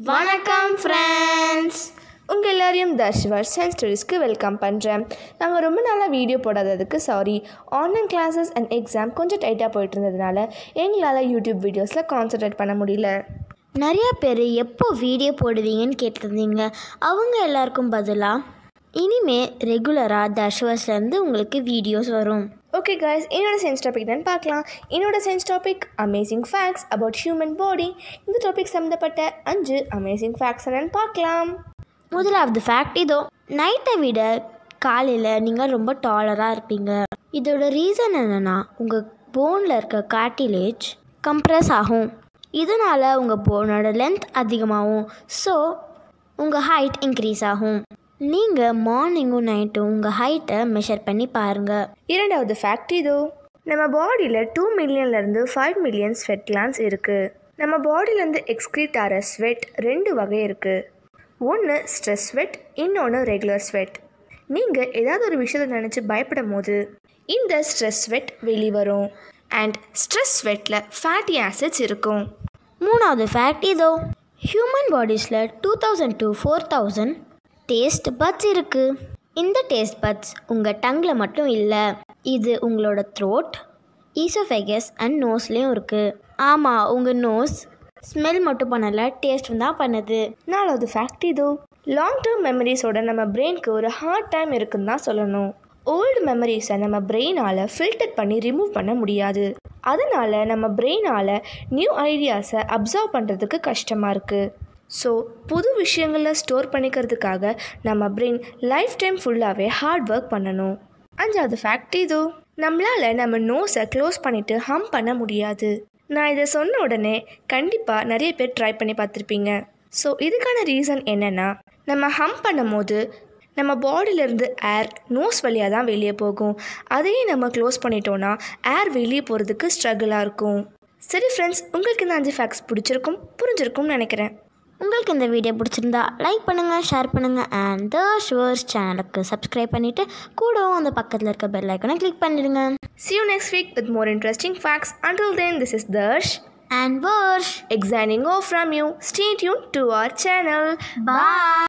வணக்கம் ஃப்ரெண்ட்ஸ் உங்கள் எல்லாரையும் தர்ஷ்வர் சயின்ஸ் ஸ்டடீஸ்க்கு வெல்கம் பண்ணுறேன் நாங்கள் ரொம்ப நாளாக வீடியோ போடாததுக்கு sorry online classes and exam கொஞ்சம் டைட்டாக போயிட்டு இருந்ததுனால எங்களால் யூடியூப் வீடியோஸில் கான்சன்ட்ரேட் பண்ண முடியல நிறைய பேர் எப்போ வீடியோ போடுவீங்கன்னு கேட்டிருந்தீங்க அவங்க எல்லாருக்கும் பதிலாக இனிமே ரெகுலராக தர்ஷவஸ்லேருந்து உங்களுக்கு வீடியோஸ் வரும் ஓகே guys என்னோட சயின்ஸ் டாபிக் தான் பார்க்கலாம் என்னோட science topic amazing facts about human body இந்த டாபிக் சம்மந்தப்பட்ட அஞ்சு அமேசிங் ஃபேக்ட்ஸ் என்னன்னு பார்க்கலாம் முதலாவது ஃபேக்ட் இதோ நைட்டை விட காலையில் நீங்கள் ரொம்ப டாலராக இருப்பீங்க இதோட ரீசன் என்னென்னா உங்கள் போனில் இருக்க கார்டிலேஜ் கம்ப்ரஸ் ஆகும் இதனால் உங்கள் போனோட லென்த் அதிகமாகும் ஸோ உங்கள் ஹைட் இன்க்ரீஸ் ஆகும் நீங்கள் மார்னிங்கும் நைட்டும் உங்கள் ஹைட்டை மெஷர் பண்ணி பாருங்கள் இரண்டாவது ஃபேக்ட் இதோ நம்ம பாடியில் டூ மில்லியன்லேருந்து ஃபைவ் மில்லியன் ஸ்வெட் கிளான்ஸ் இருக்குது நம்ம பாடியிலேருந்து எக்ஸ்க்ரீட் ஆகிற ஸ்வெட் ரெண்டு வகை இருக்குது ஒன்று ஸ்ட்ரெஸ் ஸ்வெட் இன்னொன்று ரெகுலர் ஸ்வெட் நீங்கள் ஏதாவது ஒரு விஷயத்தை நினச்சி பயப்படும் போது இந்த ஸ்ட்ரெஸ் ஸ்வெட் வெளிவரும் அண்ட் ஸ்ட்ரெஸ் ஸ்வெட்டில் ஃபேட்டி ஆசிட்ஸ் இருக்கும் மூணாவது ஃபேக்ட் இதோ ஹியூமன் பாடிஸில் two thousand to four thousand taste buds இருக்குது இந்த டேஸ்ட் பட்ஸ் உங்கள் டங்கில் மட்டும் இல்லை இது உங்களோட த்ரோட் ஈசோஃபெகஸ் அண்ட் நோஸ்லேயும் இருக்குது ஆமாம் உங்கள் நோஸ் ஸ்மெல் மட்டும் பண்ணலை டேஸ்ட்டும் தான் பண்ணுது நாலாவது ஃபேக்ட் இதோ லாங் டேர்ம் மெமரிஸோட நம்ம பிரெயினுக்கு ஒரு ஹார்ட் டைம் இருக்குன்னு தான் சொல்லணும் ஓல்டு மெமரிஸை நம்ம பிரெயினால் ஃபில்டர் பண்ணி ரிமூவ் பண்ண முடியாது அதனால் நம்ம பிரெயினால் நியூ ஐடியாஸை அப்சர்வ் பண்ணுறதுக்கு கஷ்டமாக இருக்குது ஸோ புது விஷயங்களை ஸ்டோர் பண்ணிக்கிறதுக்காக நம்ம பிரெயின் லைஃப் டைம் ஃபுல்லாகவே ஹார்ட் ஒர்க் பண்ணணும் அஞ்சாவது ஃபேக்ட் இதோ நம்மளால் நம்ம நோஸை க்ளோஸ் பண்ணிவிட்டு ஹம் பண்ண முடியாது நான் இதை சொன்ன உடனே கண்டிப்பாக நிறைய பேர் ட்ரை பண்ணி பார்த்துருப்பீங்க ஸோ இதுக்கான ரீசன் என்னென்னா நம்ம ஹம் பண்ணும்போது நம்ம பாடியிலேருந்து ஏர் நோஸ் வழியாக தான் வெளியே போகும் அதையே நம்ம க்ளோஸ் பண்ணிட்டோன்னா ஏர் வெளியே போகிறதுக்கு ஸ்ட்ரகிளாக இருக்கும் சரி ஃப்ரெண்ட்ஸ் உங்களுக்கு இந்த அஞ்சு ஃபேக்ட்ஸ் பிடிச்சிருக்கும் புரிஞ்சிருக்கும்னு நினைக்கிறேன் உங்களுக்கு இந்த வீடியோ பிடிச்சிருந்தா லைக் பண்ணுங்கள் ஷேர் பண்ணுங்கள் அண்ட் த ஷுவர்ஸ் சேனலுக்கு சப்ஸ்கிரைப் பண்ணிவிட்டு கூடவும் அந்த பக்கத்தில் இருக்க பெல் ஐக்கனை கிளிக் பண்ணிடுங்க See you next week with more interesting facts. Until then, this is Darsh and Varsh exciting off from you. Stay tuned to our channel. Bye